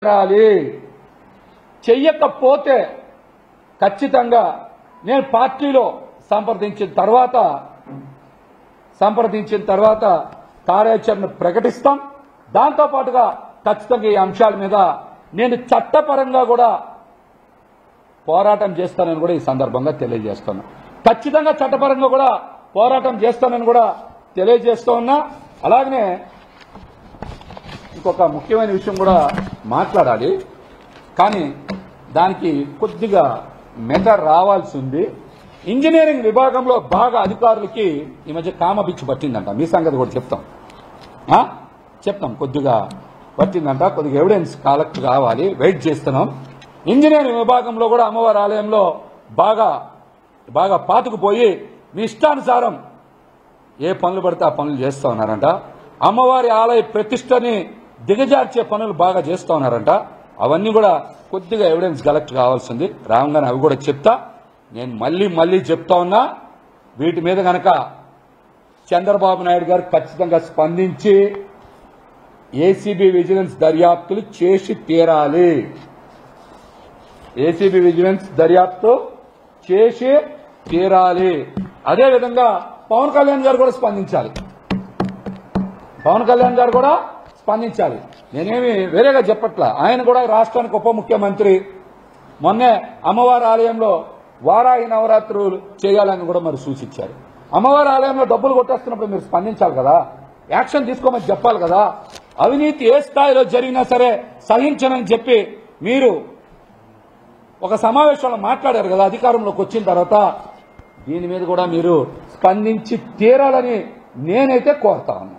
పెట్టాలి చెయ్యకపోతే ఖచ్చితంగా నేను పార్టీలో సంప్రదించిన తర్వాత సంప్రదించిన తర్వాత కార్యాచరణ ప్రకటిస్తాం దాంతో పాటుగా ఖచ్చితంగా ఈ అంశాల మీద నేను చట్టపరంగా కూడా పోరాటం చేస్తానని కూడా ఈ సందర్భంగా తెలియజేస్తాను ఖచ్చితంగా చట్టపరంగా కూడా పోరాటం చేస్తానని కూడా తెలియజేస్తూ ఉన్నా అలాగనే ఇంకొక ముఖ్యమైన విషయం కూడా మాట్లాడాలి కానీ దానికి కొద్దిగా మెట రావాల్సి ఉంది ఇంజనీరింగ్ విభాగంలో బాగా అధికారులకి ఈ మధ్య కామ పిచ్చి పట్టిందంట మీ సంగతి కూడా చెప్తాం ఆ? చెప్తాం కొద్దిగా పట్టిందంట కొద్దిగా ఎవిడెన్స్ కలెక్ట్ కావాలి వెయిట్ చేస్తున్నాం ఇంజనీరింగ్ విభాగంలో కూడా అమ్మవారి ఆలయంలో బాగా బాగా పాతుకుపోయి మీ ఇష్టానుసారం ఏ పనులు పడితే ఆ పనులు చేస్తా ఉన్నారంట అమ్మవారి ఆలయ ప్రతిష్టని దిగజార్చే పనులు బాగా చేస్తా ఉన్నారంట అవన్నీ కూడా కొద్దిగా ఎవిడెన్స్ కలెక్ట్ కావాల్సింది రాగానే అవి కూడా చెప్తా నేను మళ్ళీ మళ్ళీ చెప్తా ఉన్నా వీటి మీద గనక చంద్రబాబు నాయుడు గారు ఖచ్చితంగా స్పందించి ఏసీబీ విజిలెన్స్ దర్యాప్తులు చేసి తీరాలి ఏసీబీ విజిలెన్స్ దర్యాప్తు చేసి తీరాలి అదేవిధంగా పవన్ కళ్యాణ్ గారు కూడా స్పందించాలి పవన్ కళ్యాణ్ గారు కూడా స్పందించాలి నేనేమి వేరేగా చెప్పట్లా ఆయన కూడా రాష్ట్రానికి ఉప ముఖ్యమంత్రి మొన్నే అమ్మవారి ఆలయంలో వారాహి నవరాత్రులు చేయాలని కూడా మరి సూచించారు అమ్మవారి ఆలయంలో డబ్బులు కొట్టేస్తున్నప్పుడు మీరు స్పందించాలి కదా యాక్షన్ తీసుకోమని చెప్పాలి కదా అవినీతి ఏ స్థాయిలో జరిగినా సరే సహించనని చెప్పి మీరు ఒక సమావేశంలో మాట్లాడారు కదా అధికారంలోకి వచ్చిన తర్వాత దీని మీద కూడా మీరు స్పందించి తీరాలని నేనైతే కోరుతా ఉన్నా